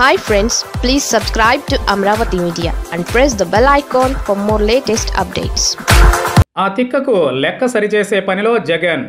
hi friends please subscribe to Amaravati media and press the bell icon for more latest updates ఆ తిక్కకు లెక్క సరిచేసే పనిలో జగన్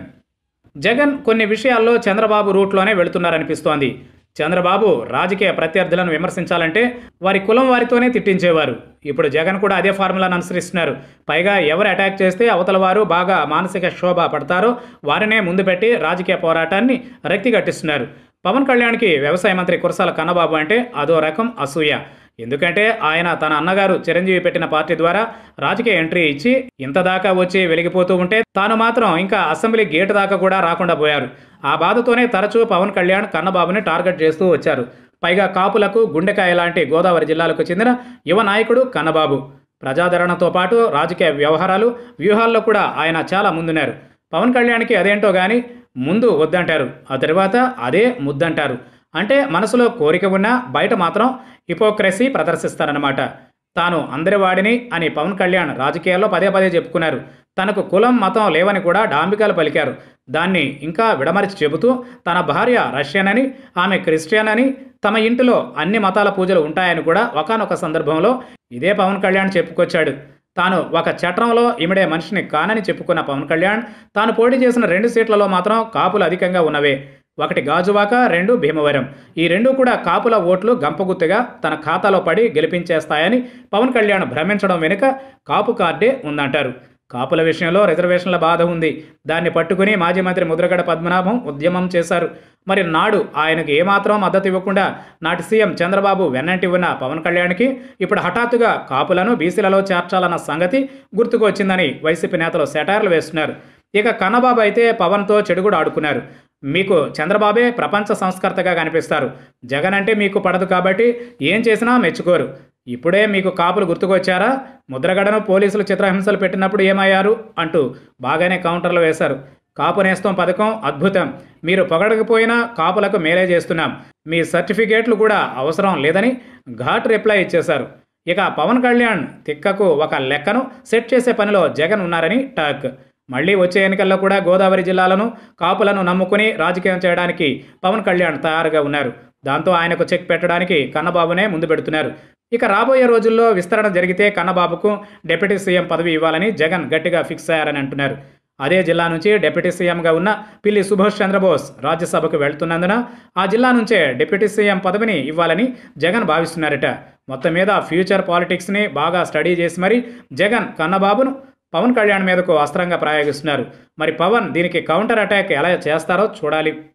జగన్ కొన్ని విషయాల్లో చంద్రబాబు రూట్లోనే వెళుతున్నారనిపిస్తోంది చంద్రబాబు రాజకీయ ప్రత్యర్థులను విమర్శించాలంటే వారి కులం వారితోనే తిట్టించేవారు ఇప్పుడు జగన్ కూడా అదే ఫార్ములాను అనుసరిస్తున్నారు పైగా ఎవరు అటాక్ చేస్తే అవతల వారు బాగా మానసిక శోభ పడతారో వారినే ముందు పెట్టి రాజకీయ పోరాటాన్ని రక్తి కట్టిస్తున్నారు పవన్ కళ్యాణ్కి వ్యవసాయ మంత్రి కురసాల కన్నబాబు అంటే అదో రకం అసూయ ఎందుకంటే ఆయన తన అన్నగారు చిరంజీవి పెట్టిన పార్టీ ద్వారా రాజకీయ ఎంట్రీ ఇచ్చి ఇంత దాకా వచ్చి వెలిగిపోతూ ఉంటే తాను మాత్రం ఇంకా అసెంబ్లీ గేటు దాకా కూడా రాకుండా పోయారు ఆ బాధతోనే తరచూ పవన్ కళ్యాణ్ కన్నబాబుని టార్గెట్ చేస్తూ వచ్చారు పైగా కాపులకు గుండెకాయ లాంటి గోదావరి జిల్లాలకు చెందిన యువ నాయకుడు కన్నబాబు ప్రజాదరణతో పాటు రాజకీయ వ్యవహారాలు వ్యూహాల్లో కూడా ఆయన చాలా ముందున్నారు పవన్ కళ్యాణ్కి అదేంటో కానీ ముందు వద్దంటారు ఆ తర్వాత అదే ముద్దంటారు అంటే మనసులో కోరిక ఉన్నా బయట మాత్రం హిపోక్రసీ ప్రదర్శిస్తారన్నమాట తాను అందరి వాడిని అని పవన్ కళ్యాణ్ రాజకీయాల్లో పదే పదే చెప్పుకున్నారు తనకు కులం మతం లేవని కూడా డాంబికాలు పలికారు దాన్ని ఇంకా విడమరిచి చెబుతూ తన భార్య రష్యన్ అని ఆమె క్రిస్టియన్ అని తమ ఇంటిలో అన్ని మతాల పూజలు ఉంటాయని కూడా ఒకానొక సందర్భంలో ఇదే పవన్ కళ్యాణ్ చెప్పుకొచ్చాడు తాను ఒక చట్రంలో ఇమిడే మనిషిని కానని చెప్పుకున్న పవన్ కళ్యాణ్ తాను పోటీ చేసిన రెండు సీట్లలో మాత్రం కాపులు అధికంగా ఉన్నవే ఒకటి గాజువాక రెండు భీమవరం ఈ రెండు కూడా కాపుల ఓట్లు గంపగుత్తుగా తన ఖాతాలో పడి గెలిపించేస్తాయని పవన్ కళ్యాణ్ భ్రమించడం వెనుక కాపు కార్డే ఉందంటారు కాపుల విషయంలో రిజర్వేషన్ల బాధ ఉంది దాన్ని పట్టుకుని మాజీ మంత్రి ముద్రగడ పద్మనాభం ఉద్యమం చేశారు మరి నాడు ఆయనకు ఏమాత్రం మద్దతు ఇవ్వకుండా నాటి సీఎం చంద్రబాబు వెన్నంటి ఉన్న పవన్ కళ్యాణ్కి ఇప్పుడు హఠాత్తుగా కాపులను బీసీలలో చేర్చాలన్న సంగతి గుర్తుకు వచ్చిందని వైసీపీ నేతలు సెటార్లు వేస్తున్నారు ఇక కన్నబాబు అయితే పవన్తో చెడుగుడు ఆడుకున్నారు మీకు చంద్రబాబే ప్రపంచ సంస్కర్తగా కనిపిస్తారు జగన్ అంటే మీకు పడదు కాబట్టి ఏం చేసినా మెచ్చుకోరు ఇప్పుడే మీకు కాపులు గుర్తుకొచ్చారా ముద్రగడను పోలీసులు చిత్రహింసలు పెట్టినప్పుడు ఏమయ్యారు అంటూ బాగానే కౌంటర్లు వేశారు కాపు నేస్తం పథకం అద్భుతం మీరు పొగడకపోయినా కాపులకు మేలే చేస్తున్నాం మీ సర్టిఫికేట్లు కూడా అవసరం లేదని ఘాట్ రిప్లై ఇచ్చేశారు ఇక పవన్ కళ్యాణ్ తిక్కకు ఒక లెక్కను సెట్ చేసే పనిలో జగన్ ఉన్నారని టాక్ మళ్ళీ వచ్చే ఎన్నికల్లో కూడా గోదావరి జిల్లాలను కాపులను నమ్ముకుని రాజకీయం చేయడానికి పవన్ కళ్యాణ్ తయారుగా ఉన్నారు దాంతో ఆయనకు చెక్ పెట్టడానికి కన్నబాబునే ముందు పెడుతున్నారు ఇక రాబోయే రోజుల్లో విస్తరణ జరిగితే కన్నబాబుకు డిప్యూటీ సీఎం పదవి ఇవ్వాలని జగన్ గట్టిగా ఫిక్స్ అయ్యారని అంటున్నారు అదే జిల్లా నుంచి డిప్యూటీ సీఎంగా ఉన్న పిల్లి సుభాష్ చంద్రబోస్ రాజ్యసభకు వెళ్తున్నందున ఆ జిల్లా నుంచే డిప్యూటీ సీఎం పదవిని ఇవ్వాలని జగన్ భావిస్తున్నారట మొత్తం మీద ఫ్యూచర్ పాలిటిక్స్ని బాగా స్టడీ చేసి మరి జగన్ కన్నబాబును పవన్ కళ్యాణ్ మీదకు అస్త్రంగా ప్రయోగిస్తున్నారు మరి పవన్ దీనికి కౌంటర్ అటాక్ ఎలా చేస్తారో చూడాలి